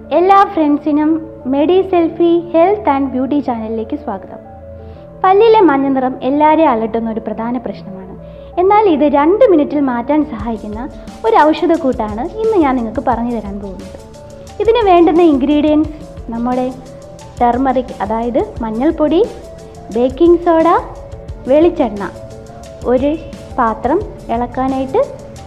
എല്ലാ ഫ്രണ്ട്സിനും medi selfie health and beauty ചാനലിലേക്ക് സ്വാഗതം പല്ലിലെ മഞ്ഞ നിറം എല്ലാവരെയും അലട്ടുന്ന ഒരു പ്രധാന പ്രശ്നമാണ് എന്നാൽ ഇത് രണ്ട് മിനിറ്റിൽ മാറ്റാൻ സഹായിക്കുന്ന ഒരു ഔഷധക്കൂട്ടാണ് ഇന്ന് ഞാൻ നിങ്ങൾക്ക് പറഞ്ഞു തരാൻ പോകുന്നത് ഇതിന് വേണ്ടുന്ന ഇൻഗ്രീഡിയൻസ് നമ്മുടെ ടെർമറിക് അതായത് മഞ്ഞൾപ്പൊടി ബേക്കിംഗ് സോഡ വെളിച്ചെണ്ണ ഒരു പാത്രം ഇളക്കാനായിട്ട്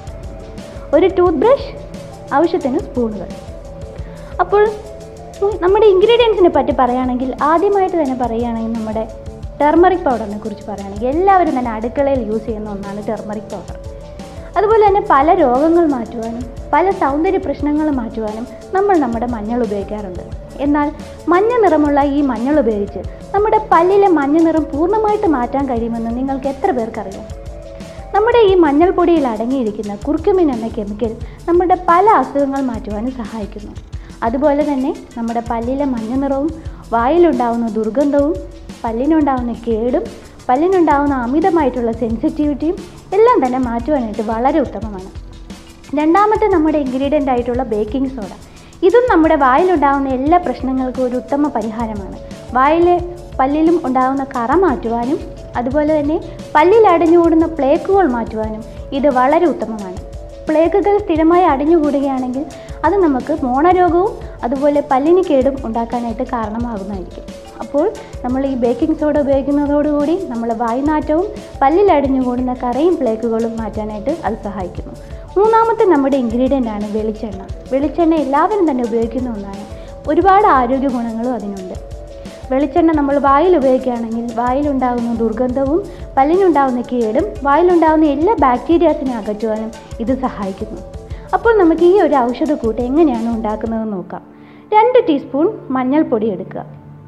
ഒരു ടൂത്ത് ബ്രഷ് ആവശ്യത്തിന് സ്പൂണുകൾ അപ്പോൾ ഉം, നമ്മുടെ ഇൻഗ്രീഡിയൻസിനെ പറ്റി പറയുകയാണെങ്കിൽ ആദ്യമായിട്ട് തന്നെ പറയുകയാണെങ്കിൽ നമ്മുടെ ടെർമറിക് പൗഡറിനെ കുറിച്ച് പറയുകയാണെങ്കിൽ എല്ലാവരും തന്നെ അടുക്കളയിൽ യൂസ് ചെയ്യുന്ന ഒന്നാണ് ടെർമറിക് പൗഡർ അതുപോലെ തന്നെ പല രോഗങ്ങൾ മാറ്റുവാനും പല സൗന്ദര്യ പ്രശ്നങ്ങൾ മാറ്റുവാനും നമ്മൾ നമ്മുടെ മഞ്ഞൾ ഉപയോഗിക്കാറുണ്ട് എന്നാൽ മഞ്ഞ നിറമുള്ള ഈ മഞ്ഞൾ ഉപയോഗിച്ച് നമ്മുടെ പല്ലിലെ മഞ്ഞ നിറം പൂർണ്ണമായിട്ട് മാറ്റാൻ കഴിയുമെന്ന് നിങ്ങൾക്ക് എത്ര പേർക്കറിയാം നമ്മുടെ ഈ മഞ്ഞൾപ്പൊടിയിൽ അടങ്ങിയിരിക്കുന്ന കുർക്കുമിൻ എന്ന കെമിക്കൽ നമ്മുടെ പല അസുഖങ്ങൾ മാറ്റുവാനും സഹായിക്കുന്നു അതുപോലെ തന്നെ നമ്മുടെ പല്ലിലെ മഞ്ഞ നിറവും വായിലുണ്ടാവുന്ന ദുർഗന്ധവും പല്ലിനുണ്ടാവുന്ന കേടും പല്ലിനുണ്ടാവുന്ന അമിതമായിട്ടുള്ള സെൻസിറ്റിവിറ്റിയും എല്ലാം തന്നെ മാറ്റുവാനായിട്ട് വളരെ ഉത്തമമാണ് രണ്ടാമത്തെ നമ്മുടെ ഇൻഗ്രീഡിയൻ്റ് ആയിട്ടുള്ള ബേക്കിംഗ് സോഡ ഇതും നമ്മുടെ വായിലുണ്ടാകുന്ന എല്ലാ പ്രശ്നങ്ങൾക്കും ഒരു ഉത്തമ പരിഹാരമാണ് വായിലെ പല്ലിലും ഉണ്ടാകുന്ന കറ മാറ്റുവാനും അതുപോലെ തന്നെ പല്ലിൽ അടിഞ്ഞുകൂടുന്ന പ്ലേക്കുകൾ മാറ്റുവാനും ഇത് വളരെ ഉത്തമമാണ് പ്ലേക്കുകൾ സ്ഥിരമായി അടിഞ്ഞുകൂടുകയാണെങ്കിൽ അത് നമുക്ക് മോണരോഗവും അതുപോലെ പല്ലിന് കേടും ഉണ്ടാക്കാനായിട്ട് കാരണമാകുന്നതായിരിക്കും അപ്പോൾ നമ്മൾ ഈ ബേക്കിംഗ് സോഡ ഉപയോഗിക്കുന്നതോടുകൂടി നമ്മൾ വായുനാറ്റവും പല്ലിൽ അടിഞ്ഞുകൂടുന്ന കറയും പ്ലേക്കുകളും മാറ്റാനായിട്ട് അത് സഹായിക്കുന്നു മൂന്നാമത്തെ നമ്മുടെ ഇൻഗ്രീഡിയൻ്റ് ആണ് വെളിച്ചെണ്ണ വെളിച്ചെണ്ണ എല്ലാവരും തന്നെ ഉപയോഗിക്കുന്ന ഒന്നാണ് ഒരുപാട് ആരോഗ്യ ഗുണങ്ങളും അതിനുണ്ട് വെളിച്ചെണ്ണ നമ്മൾ വായിൽ ഉപയോഗിക്കുകയാണെങ്കിൽ വായിലുണ്ടാകുന്ന ദുർഗന്ധവും പല്ലിനുണ്ടാകുന്ന കേടും വായിലുണ്ടാകുന്ന എല്ലാ ബാക്ടീരിയാസിനെ അകറ്റുവാനും ഇത് സഹായിക്കുന്നു അപ്പോൾ നമുക്ക് ഈ ഒരു ഔഷധക്കൂട്ട് എങ്ങനെയാണ് ഉണ്ടാക്കുന്നതെന്ന് നോക്കാം രണ്ട് ടീസ്പൂൺ മഞ്ഞൾപ്പൊടി എടുക്കുക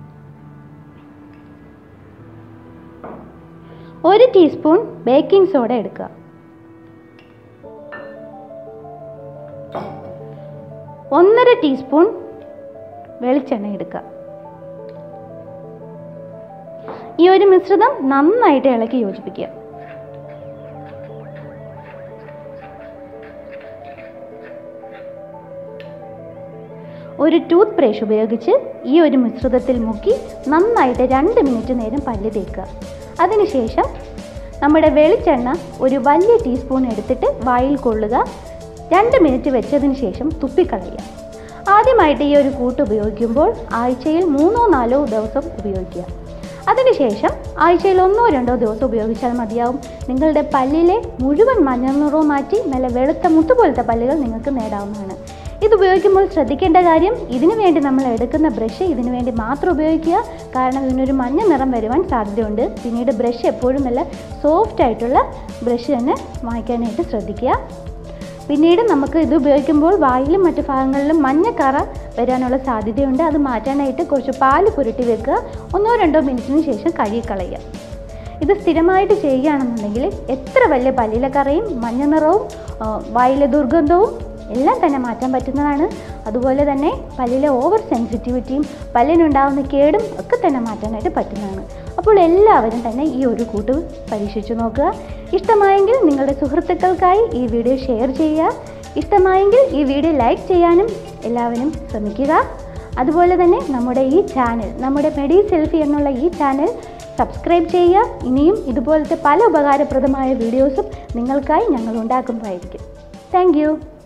ഒരു ടീസ്പൂൺ ബേക്കിംഗ് സോഡ എടുക്കുക ഒന്നര ടീസ്പൂൺ വെളിച്ചെണ്ണ എടുക്കുക ഈ ഒരു മിശ്രിതം നന്നായിട്ട് ഇളക്കി യോജിപ്പിക്കുക ഒരു ടൂത്ത് ബ്രഷ് ഉപയോഗിച്ച് ഈ ഒരു മിശ്രിതത്തിൽ മുക്കി നന്നായിട്ട് രണ്ട് മിനിറ്റ് നേരം പല്ല് തേക്കുക അതിനുശേഷം നമ്മുടെ വെളിച്ചെണ്ണ ഒരു വലിയ ടീസ്പൂൺ എടുത്തിട്ട് വായിൽ കൊള്ളുക രണ്ട് മിനിറ്റ് വെച്ചതിന് ശേഷം തുപ്പിക്കളയുക ആദ്യമായിട്ട് ഈ ഒരു കൂട്ട് ഉപയോഗിക്കുമ്പോൾ ആഴ്ചയിൽ മൂന്നോ നാലോ ദിവസം ഉപയോഗിക്കുക അതിനുശേഷം ആഴ്ചയിൽ ഒന്നോ രണ്ടോ ദിവസം ഉപയോഗിച്ചാൽ മതിയാവും നിങ്ങളുടെ പല്ലിലെ മുഴുവൻ മഞ്ഞ നിറവും മാറ്റി നല്ല വെളുത്ത മുത്തുപോലത്തെ പല്ലുകൾ നിങ്ങൾക്ക് നേടാവുന്നതാണ് ഇത് ഉപയോഗിക്കുമ്പോൾ ശ്രദ്ധിക്കേണ്ട കാര്യം ഇതിനു വേണ്ടി നമ്മൾ എടുക്കുന്ന ബ്രഷ് ഇതിനു വേണ്ടി മാത്രം ഉപയോഗിക്കുക കാരണം ഇതിനൊരു മഞ്ഞ നിറം വരുവാൻ സാധ്യതയുണ്ട് പിന്നീട് ബ്രഷ് എപ്പോഴും നല്ല സോഫ്റ്റ് ആയിട്ടുള്ള ബ്രഷ് തന്നെ വാങ്ങിക്കാനായിട്ട് ശ്രദ്ധിക്കുക പിന്നീട് നമുക്ക് ഇത് ഉപയോഗിക്കുമ്പോൾ വായിലും മറ്റു ഭാഗങ്ങളിലും മഞ്ഞ കറ വരാനുള്ള സാധ്യതയുണ്ട് അത് മാറ്റാനായിട്ട് കുറച്ച് പാല് പുരട്ടി വെക്കുക ഒന്നോ രണ്ടോ മിനിറ്റിന് ശേഷം കഴുകിക്കളയുക ഇത് സ്ഥിരമായിട്ട് ചെയ്യുകയാണെന്നുണ്ടെങ്കിൽ എത്ര വലിയ പല്ലിലെ കറയും മഞ്ഞ നിറവും ആ, വായിലെ ദുർഗന്ധവും എല്ലാം തന്നെ മാറ്റാൻ പറ്റുന്നതാണ് അതുപോലെ തന്നെ പല്ലിലെ ഓവർ സെൻസിറ്റിവിറ്റിയും പല്ലിനുണ്ടാകുന്ന കേടും ഒക്കെ തന്നെ മാറ്റാനായിട്ട് പറ്റുന്നതാണ് അപ്പോൾ എല്ലാവരും തന്നെ ഈ ഒരു കൂട്ട് പരീക്ഷിച്ചു നോക്കുക ഇഷ്ടമായെങ്കിൽ നിങ്ങളുടെ സുഹൃത്തുക്കൾക്കായി ഈ വീഡിയോ ഷെയർ ചെയ്യുക ഇഷ്ടമായെങ്കിൽ ഈ വീഡിയോ ലൈക്ക് ചെയ്യാനും എല്ലാവരും ശ്രമിക്കുക അതുപോലെ തന്നെ നമ്മുടെ ഈ ചാനൽ നമ്മുടെ മെഡി സെൽഫി എന്നുള്ള ഈ ചാനൽ സബ്സ്ക്രൈബ് ചെയ്യുക ഇനിയും ഇതുപോലത്തെ പല ഉപകാരപ്രദമായ വീഡിയോസും നിങ്ങൾക്കായി ഞങ്ങൾ ഉണ്ടാക്കുന്നതായിരിക്കും താങ്ക്